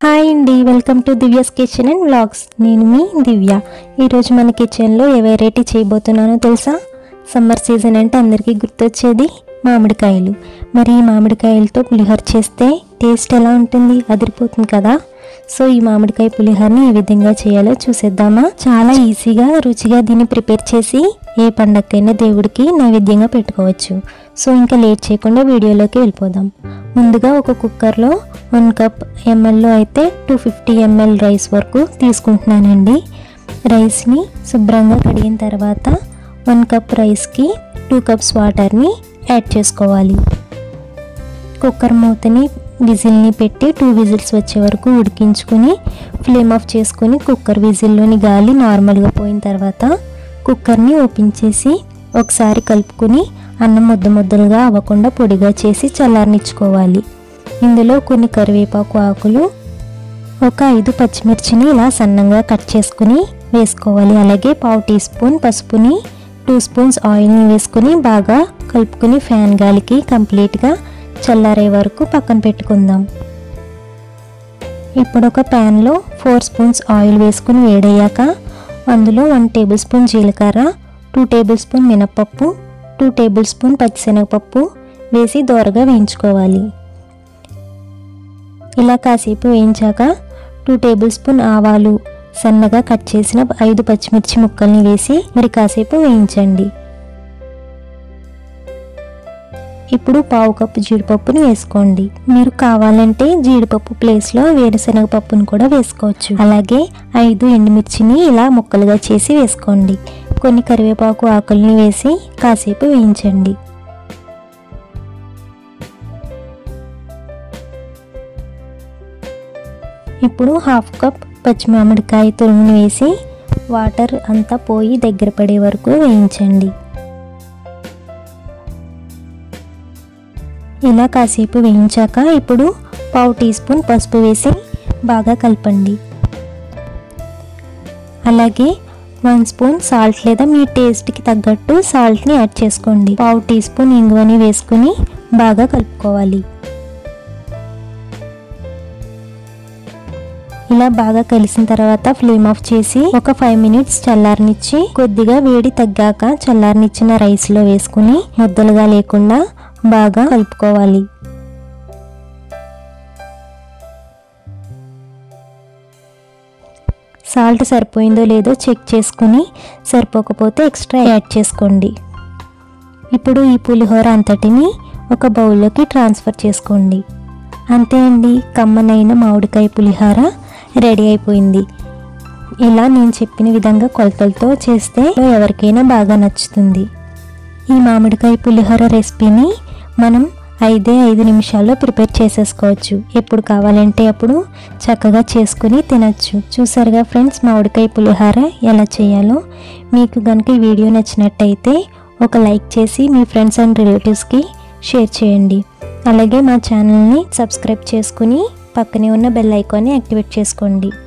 hi అండి welcome to Divya's kitchen and vlogs నేను మీ దివ్య ఈరోజు మన కిచెన్లో ఏ వెరైటీ చేయబోతున్నానో తెలుసా సమ్మర్ సీజన్ అంటే అందరికీ గుర్తొచ్చేది మామిడికాయలు మరి ఈ మామిడికాయలతో పులిహోర చేస్తే టేస్ట్ ఎలా ఉంటుంది అదిరిపోతుంది కదా సో ఈ మామిడికాయ పులిహోరని ఏ విధంగా చేయాలో చూసేద్దామా చాలా ఈజీగా రుచిగా దీన్ని ప్రిపేర్ చేసి ఏ పండగకైనా దేవుడికి నైవేద్యంగా పెట్టుకోవచ్చు సో ఇంకా లేట్ చేయకుండా వీడియోలోకి వెళ్ళిపోదాం ముందుగా ఒక కుక్కర్లో వన్ కప్ ఎంఎల్లో అయితే టూ ఫిఫ్టీ ఎంఎల్ రైస్ వరకు తీసుకుంటున్నానండి రైస్ని శుభ్రంగా కడిగిన తర్వాత వన్ కప్ రైస్కి టూ కప్స్ వాటర్ని యాడ్ చేసుకోవాలి కుక్కర్ మూతని విజిల్ని పెట్టి టూ విజిల్స్ వచ్చే వరకు ఉడికించుకుని ఫ్లేమ్ ఆఫ్ చేసుకుని కుక్కర్ విజిల్లోని గాలి నార్మల్గా పోయిన తర్వాత కుక్కర్ని ఓపెన్ చేసి ఒకసారి కలుపుకుని అన్నం ముద్ద ముద్దలుగా అవ్వకుండా పొడిగా చేసి చల్లారనిచ్చుకోవాలి ఇందులో కొన్ని కరివేపాకు ఆకులు ఒక ఐదు పచ్చిమిర్చిని ఇలా సన్నంగా కట్ చేసుకుని వేసుకోవాలి అలాగే పావు టీ స్పూన్ పసుపుని టూ స్పూన్స్ ఆయిల్ని వేసుకుని బాగా కలుపుకుని ఫ్యాన్ గాలికి కంప్లీట్గా చల్లారే వరకు పక్కన పెట్టుకుందాం ఇప్పుడు ఒక ప్యాన్లో ఫోర్ స్పూన్స్ ఆయిల్ వేసుకుని వేడయ్యాక అందులో వన్ టేబుల్ స్పూన్ జీలకర్ర టూ టేబుల్ స్పూన్ మినప్పప్పు టూ టేబుల్ స్పూన్ పచ్చిశనగపప్పు వేసి దోరగా వేయించుకోవాలి ఇలా కాసేపు వేయించాక టూ టేబుల్ స్పూన్ ఆవాలు సన్నగా కట్ చేసిన ఐదు పచ్చిమిర్చి ముక్కల్ని వేసి మరి కాసేపు వేయించండి ఇప్పుడు పావు కప్పు జీడిపప్పుని వేసుకోండి మీరు కావాలంటే జీడిపప్పు ప్లేస్లో వేరుశనగ పప్పుని కూడా వేసుకోవచ్చు అలాగే ఐదు ఎండుమిర్చిని ఇలా ముక్కలుగా చేసి వేసుకోండి కొన్ని కరివేపాకు ఆకుల్ని వేసి కాసేపు వేయించండి ఇప్పుడు హాఫ్ కప్ పచ్చి మామిడికాయ తురుముని వేసి వాటర్ అంతా పోయి దగ్గర పడే వరకు వేయించండి ఇలా కాసేపు వేయించాక ఇప్పుడు పావు టీ స్పూన్ పసుపు వేసి బాగా కలపండి అలాగే వన్ స్పూన్ సాల్ట్ లేదా మీ టేస్ట్కి తగ్గట్టు సాల్ట్ని యాడ్ చేసుకోండి పావు టీ స్పూన్ ఇంగువని వేసుకుని బాగా కలుపుకోవాలి ఇలా బాగా కలిసిన తర్వాత ఫ్లేమ్ ఆఫ్ చేసి ఒక ఫైవ్ మినిట్స్ చల్లారనిచ్చి కొద్దిగా వేడి తగ్గాక చల్లారనిచ్చిన రైస్లో వేసుకుని ముద్దలుగా లేకుండా బాగా కలుపుకోవాలి సాల్ట్ సరిపోయిందో లేదో చెక్ చేసుకుని సరిపోకపోతే ఎక్స్ట్రా యాడ్ చేసుకోండి ఇప్పుడు ఈ పులిహోర అంతటిని ఒక బౌల్లోకి ట్రాన్స్ఫర్ చేసుకోండి అంతే అండి కమ్మనైన మామిడికాయ పులిహోర రెడీ అయిపోయింది ఇలా నేను చెప్పిన విధంగా కొలతలతో చేస్తే ఎవరికైనా బాగా నచ్చుతుంది ఈ మామిడికాయ పులిహోర రెసిపీని మనం ఐదే ఐదు నిమిషాల్లో ప్రిపేర్ చేసేసుకోవచ్చు ఎప్పుడు కావాలంటే అప్పుడు చక్కగా చేసుకుని తినచ్చు చూసారుగా ఫ్రెండ్స్ మామిడికాయ పులిహోర ఎలా చేయాలో మీకు కనుక ఈ వీడియో నచ్చినట్టయితే ఒక లైక్ చేసి మీ ఫ్రెండ్స్ అండ్ రిలేటివ్స్కి షేర్ చేయండి అలాగే మా ఛానల్ని సబ్స్క్రైబ్ చేసుకుని పక్కనే ఉన్న బెల్ ఐకాన్ని యాక్టివేట్ చేసుకోండి